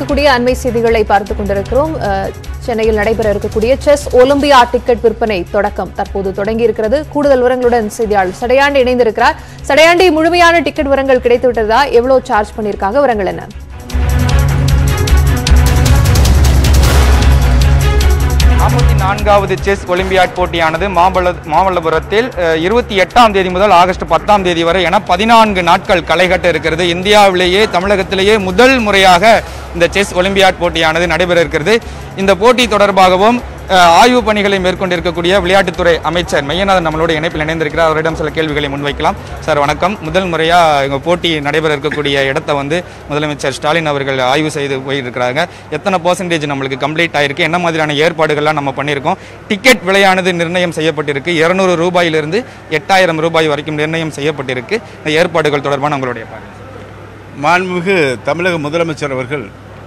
இருக்கக்கூடிய அண்மை செய்திகளை பார்த்துக் கொண்டிருக்கிறோம் அஹ், சென்னையில் நடைபெற இருக்கக்கூடிய செஸ் ஒலிம்பியா டிக்கெட் விற்பனை தொடக்கம் தற்போது தொடங்கி இருக்கிறது கூடுதல் விவரங்களுடன் செய்தியாளர் சடையாண்டி இணைந்திருக்கிறார் சடையாண்டி முழுமையான டிக்கெட் விவரங்கள் கிடைத்து விட்டதா எவ்வளவு சார்ஜ் பண்ணியிருக்காங்க விவரங்கள் என்ன நாற்பத்தி நான்காவது செஸ் ஒலிம்பியாட் போட்டியானது மாமல்ல மாமல்லபுரத்தில் இருபத்தி எட்டாம் தேதி முதல் ஆகஸ்ட் பத்தாம் தேதி வரை என பதினான்கு நாட்கள் களைகட்ட இருக்கிறது இந்தியாவிலேயே தமிழகத்திலேயே முதல் முறையாக இந்த செஸ் ஒலிம்பியாட் போட்டியானது நடைபெற இருக்கிறது இந்த போட்டி தொடர்பாகவும் அஹ், ஆய்வு பணிகளை மேற்கொண்டிருக்கக்கூடிய விளையாட்டுத்துறை அமைச்சர் மையநாதன் நம்மளோட இணைப்பில் இணைந்திருக்கிறார் அவரிடம் சில கேள்விகளை முன்வைக்கலாம் சார் வணக்கம் முதல் முறையாக இங்கே போட்டி நடைபெற இருக்கக்கூடிய இடத்தை வந்து முதலமைச்சர் ஸ்டாலின் அவர்கள் ஆய்வு செய்து போயிருக்கிறாங்க எத்தனை பர்சன்டேஜ் நம்மளுக்கு கம்ப்ளீட் ஆயிருக்கு என்ன மாதிரியான ஏற்பாடுகள்லாம் நம்ம பண்ணியிருக்கோம் டிக்கெட் விலையானது நிர்ணயம் செய்யப்பட்டிருக்கு இருநூறு ரூபாயிலிருந்து எட்டாயிரம் ரூபாய் வரைக்கும் நிர்ணயம் செய்யப்பட்டிருக்கு இந்த ஏற்பாடுகள் தொடர்பான உங்களுடைய பார்வை மாண்புமிகு தமிழக முதலமைச்சர் அவர்கள்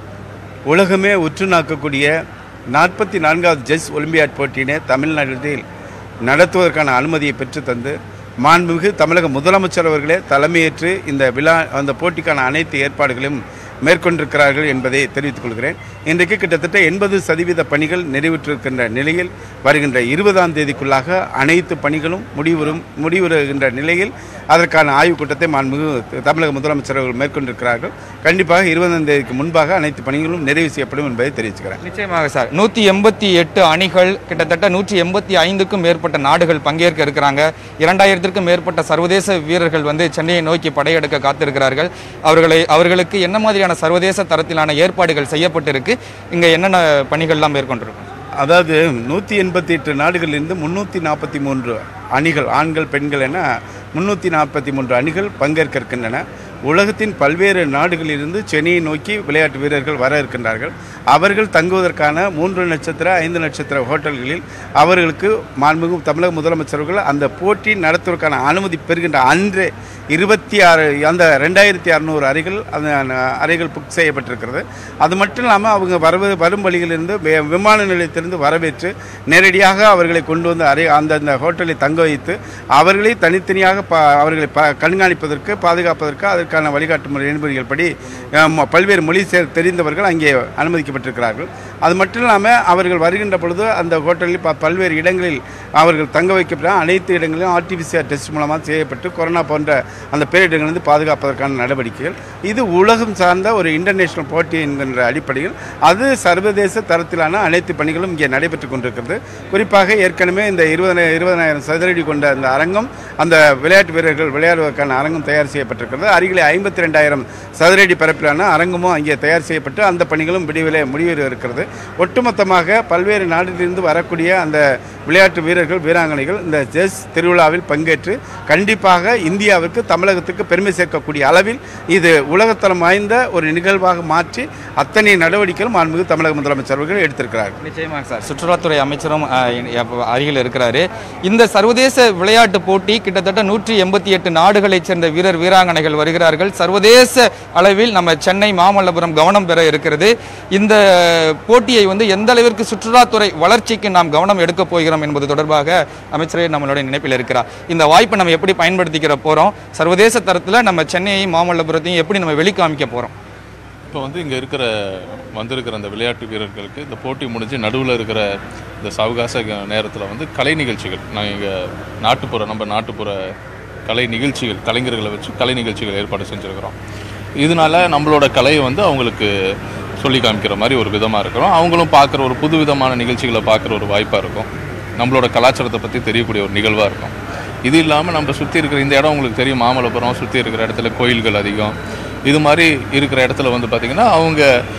உலகமே உற்று நோக்கக்கூடிய நாற்பத்தி நான்காவது செஸ் ஒலிம்பியாட் போட்டியினை தமிழ்நாட்டில் நடத்துவதற்கான அனுமதியை பெற்று தந்து மாண்புமிகு தமிழக முதலமைச்சர் அவர்களே தலைமையேற்று இந்த விழா அந்த போட்டிக்கான அனைத்து ஏற்பாடுகளையும் மேற்கொண்டிருக்கிறார்கள் என்பதை தெரிவித்துக் கொள்கிறேன் இன்றைக்கு கிட்டத்தட்ட எண்பது சதவீத பணிகள் நிறைவுற்றிருக்கின்ற நிலையில் வருகின்ற இருபதாம் தேதிக்குள்ளாக அனைத்து பணிகளும் முடிவுறும் முடிவுறுகின்ற நிலையில் அதற்கான ஆய்வுக் கூட்டத்தை மாண்புமிகு தமிழக முதலமைச்சர் அவர்கள் மேற்கொண்டிருக்கிறார்கள் கண்டிப்பாக இருபதாம் தேதிக்கு முன்பாக அனைத்து பணிகளும் நிறைவு செய்யப்படும் என்பதை தெரிவிச்சுக்கிறேன் நிச்சயமாக சார் நூற்றி எண்பத்தி எட்டு அணிகள் கிட்டத்தட்ட நூற்றி எண்பத்தி ஐந்துக்கும் மேற்பட்ட நாடுகள் பங்கேற்க இருக்கிறாங்க இரண்டாயிரத்திற்கும் மேற்பட்ட சர்வதேச வீரர்கள் வந்து சென்னையை நோக்கி படையெடுக்க காத்திருக்கிறார்கள் அவர்களை அவர்களுக்கு என்ன மாதிரியான சர்வதேச தரத்திலான ஏற்பாடுகள் செய்யப்பட்டிருக்கு இங்கே என்னென்ன பணிகள்லாம் மேற்கொண்டிருக்கும் அதாவது நூற்றி எண்பத்தி எட்டு நாடுகளிலிருந்து முந்நூற்றி நாற்பத்தி மூன்று அணிகள் ஆண்கள் பெண்கள் என முந்நூற்றி நாற்பத்தி மூன்று அணிகள் பங்கேற்க இருக்கின்றன உலகத்தின் பல்வேறு நாடுகளிலிருந்து சென்னையை நோக்கி விளையாட்டு வீரர்கள் வர இருக்கின்றார்கள் அவர்கள் தங்குவதற்கான மூன்று நட்சத்திர ஐந்து நட்சத்திர ஹோட்டல்களில் அவர்களுக்கு மாண்புமிகு தமிழக முதலமைச்சர்கள் அந்த போட்டி நடத்துவதற்கான அனுமதி பெறுகின்ற அன்றே இருபத்தி ஆறு அந்த ரெண்டாயிரத்தி அறநூறு அறைகள் அந்த அறைகள் புக் செய்யப்பட்டிருக்கிறது அது மட்டும் இல்லாமல் அவங்க வரவு வரும் வழியிலிருந்து வி- விமான நிலையத்திலிருந்து வரவேற்று நேரடியாக அவர்களை கொண்டு வந்து அறை அந்தந்த ஹோட்டலில் தங்க வைத்து அவர்களை தனித்தனியாக ப அவர்களை ப கண்காணிப்பதற்கு பாதுகாப்பதற்கு அதற்கான வழிகாட்டு முறை நெறிமுறைகள் படி அஹ், ம- பல்வேறு மொழி சே- தெரிந்தவர்கள் அங்கே அனுமதிக்கப்பட்டிருக்கிறார்கள் அது மட்டும் இல்லாமல் அவர்கள் வருகின்ற பொழுது அந்த ஹோட்டலில் ப- பல்வேறு இடங்களில் அவர்கள் தங்க வைக்கப்பட்ட அனைத்து இடங்களிலும் ஆர்டிபிசிஆர் டெஸ்ட் மூலமாக செய்யப்பட்டு கொரோனா போன்ற அந்த பேரிடங்களிலிருந்து பாதுகாப்பதற்கான நடவடிக்கைகள் இது உலகம் சார்ந்த ஒரு இன்டர்நேஷனல் போட்டி என்கின்ற அடிப்படையில் அது சர்வதேச தரத்திலான அனைத்து பணிகளும் இங்கே நடைபெற்று கொண்டிருக்கிறது குறிப்பாக ஏற்கனவே இந்த இருபதாயிரம் இருபதனாயிரம் சதுரடி கொண்ட அந்த அரங்கம் அந்த விளையாட்டு வீரர்கள் விளையாடுவதற்கான அரங்கம் தயார் செய்யப்பட்டிருக்கிறது அருகிலே ஐம்பத்தி ரெண்டாயிரம் சதுரடி பரப்பிலான அரங்கமும் அங்கே தயார் செய்யப்பட்டு அந்த பணிகளும் விடிவிலே முடிவு இருக்கிறது ஒட்டுமொத்தமாக பல்வேறு நாடுகளிலிருந்து வரக்கூடிய அந்த விளையாட்டு வீரர்கள் வீராங்கனைகள் இந்த செஸ் திருவிழாவில் பங்கேற்று கண்டிப்பாக இந்தியாவிற்கு தமிழகத்துக்கு பெருமை சேர்க்கக்கூடிய அளவில் இது உலகத்தரம் வாய்ந்த ஒரு நிகழ்வாக மாற்றி அத்தனை நடவடிக்கைகளும் மாண்புமிகு தமிழக முதலமைச்சர் அவர்கள் எடுத்திருக்கிறார்கள் நிச்சயமாக சார் சுற்றுலாத்துறை அமைச்சரும் அஹ், இ- அப்ப அருகில் இருக்கிறாரு இந்த சர்வதேச விளையாட்டு போட்டி கிட்டத்தட்ட நூற்றி எண்பத்தி எட்டு நாடுகளைச் சேர்ந்த வீரர் வீராங்கனைகள் வருகிறார்கள் சர்வதேச அளவில் நம்ம சென்னை மாமல்லபுரம் கவனம் பெற இருக்கிறது இந்த போட்டியை வந்து எந்த அளவிற்கு சுற்றுலாத்துறை வளர்ச்சிக்கு நாம் கவனம் எடுக்க போகிறோம் என்பது தொடர்பாக அமைச்சரே நம்மளோட நினைப்பில் இருக்கிறார் இந்த வாய்ப்பை நம்ம எப்படி பயன்படுத்திக்கிற போறோம் சர்வதேச தரத்தில் நம்ம சென்னையையும் மாமல்லபுரத்தையும் எப்படி நம்ம வெளிக்காமிக்க போறோம் இப்போ வந்து இங்கே இருக்கிற வந்திருக்கிற அந்த விளையாட்டு வீரர்களுக்கு இந்த போட்டி முடிஞ்சு நடுவில் இருக்கிற இந்த சவகாச நேரத்தில் வந்து கலை நிகழ்ச்சிகள் நாங்கள் இங்கே நாட்டுப்புற நம்ம நாட்டுப்புற கலை நிகழ்ச்சிகள் கலைஞர்களை வச்சு கலை நிகழ்ச்சிகள் ஏற்பாடு செஞ்சுருக்கிறோம் இதனால நம்மளோட கலையை வந்து அவங்களுக்கு சொல்லி காமிக்கிற மாதிரி ஒரு விதமாக இருக்கிறோம் அவங்களும் பார்க்குற ஒரு புது விதமான நிகழ்ச்சிகளை பார்க்குற ஒரு வாய்ப்பாக இருக்கும் நம்மளோட கலாச்சாரத்தை பற்றி தெரியக்கூடிய ஒரு நிகழ்வாக இருக்கும் இது இல்லாமல் நம்ம சுற்றி இருக்கிற இந்த இடம் உங்களுக்கு தெரியும் மாமல்லபுரம் சுற்றி இருக்கிற இடத்துல கோயில்கள் அதிகம் இது மாதிரி இருக்கிற இடத்துல வந்து பார்த்திங்கன்னா அவங்க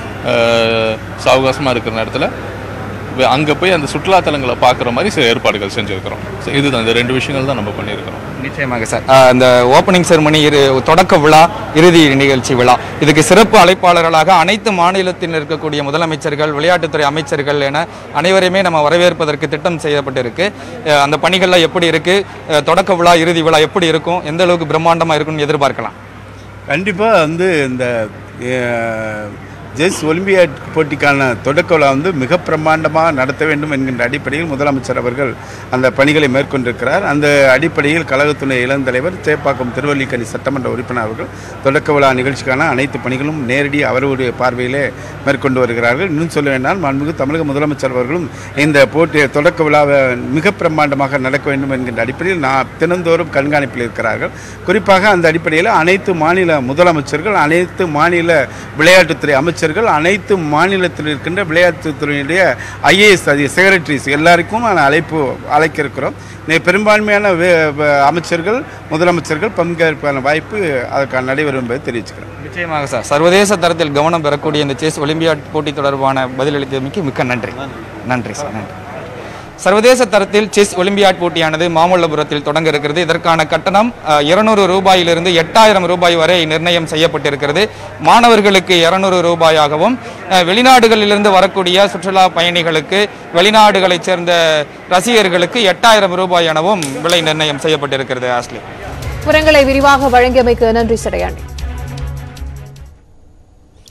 சாவகாசமாக இருக்கிற இடத்துல அங்கே போய் அந்த சுற்றுலாத்தலங்களை பார்க்குற மாதிரி சில ஏற்பாடுகள் செஞ்சுருக்கிறோம் ஸோ இதுதான் இந்த ரெண்டு விஷயங்கள் தான் நம்ம பண்ணியிருக்கிறோம் நிச்சயமாக சார் அஹ் இந்த ஓப்பனிங் செரமனி இரு தொடக்க விழா இறுதி நிகழ்ச்சி விழா இதுக்கு சிறப்பு அழைப்பாளர்களாக அனைத்து மாநிலத்தில் இருக்கக்கூடிய முதலமைச்சர்கள் விளையாட்டுத்துறை அமைச்சர்கள் என அனைவரையுமே நம்ம வரவேற்பதற்கு திட்டம் செய்யப்பட்டிருக்கு அஹ் அந்த பணிகள்லாம் எப்படி இருக்கு அஹ் தொடக்க விழா இறுதி விழா எப்படி இருக்கும் எந்த அளவுக்கு பிரம்மாண்டமாக இருக்கும்னு எதிர்பார்க்கலாம் கண்டிப்பாக வந்து இந்த அஹ், ஜெஸ் ஒலிம்பியாட் போட்டிக்கான தொடக்க விழா வந்து மிக பிரம்மாண்டமாக நடத்த வேண்டும் என்கின்ற அடிப்படையில் முதலமைச்சர் அவர்கள் அந்த பணிகளை மேற்கொண்டிருக்கிறார் அந்த அடிப்படையில் கழகத்துணை இளந்தலைவர் சேப்பாக்கம் திருவல்லிக்கணி சட்டமன்ற உறுப்பினர் அவர்கள் தொடக்க விழா நிகழ்ச்சிக்கான அனைத்து பணிகளும் நேரடி அவருடைய பார்வையிலே மேற்கொண்டு வருகிறார்கள் இன்னும் சொல்ல வேண்டால் மாண்புமிகு தமிழக முதலமைச்சர் அவர்களும் இந்த போட்டி தொடக்க விழாவை மிக பிரம்மாண்டமாக நடக்க வேண்டும் என்கின்ற அடிப்படையில் நான் தினந்தோறும் கண்காணிப்பில் இருக்கிறார்கள் குறிப்பாக அந்த அடிப்படையில் அனைத்து மாநில முதலமைச்சர்கள் அனைத்து மாநில விளையாட்டுத்துறை அமைச்சர்கள் அனைத்து மாநிலத்தில் இருக்கின்ற விளையாட்டுத்துறையினுடைய ஐஏஎஸ் அதிக செக்ரட்டரிஸ் எல்லாருக்கும் நான் அழைப்பு அழைக்க இருக்கிறோம் நே- பெரும்பான்மையான வே- வ- அமைச்சர்கள் முதலமைச்சர்கள் பங்கேற்பான வாய்ப்பு அதற்கான நடைபெறும் என்பதை தெரிவிச்சுக்கிறேன் நிச்சயமாக சார் சர்வதேச தரத்தில் கவனம் பெறக்கூடிய இந்த செஸ் ஒலிம்பியாட் போட்டி தொடர்பான பதிலளித்தமைக்கு மிக்க நன்றி நன்றி சார் நன்றி சர்வதேச தரத்தில் செஸ் ஒலிம்பியாட் போட்டியானது மாமல்லபுரத்தில் தொடங்க இருக்கிறது இதற்கான கட்டணம் இருநூறு ரூபாயிலிருந்து எட்டாயிரம் ரூபாய் வரை நிர்ணயம் செய்யப்பட்டிருக்கிறது மாணவர்களுக்கு இருநூறு ரூபாயாகவும் அஹ், வெளிநாடுகளிலிருந்து வரக்கூடிய சுற்றுலா பயணிகளுக்கு வெளிநாடுகளைச் சேர்ந்த ரசிகர்களுக்கு எட்டாயிரம் ரூபாய் எனவும் விலை நிர்ணயம் செய்யப்பட்டிருக்கிறது ஆஸ்லி விவரங்களை விரிவாக வழங்கியமைக்கு நன்றி சடையாண்டி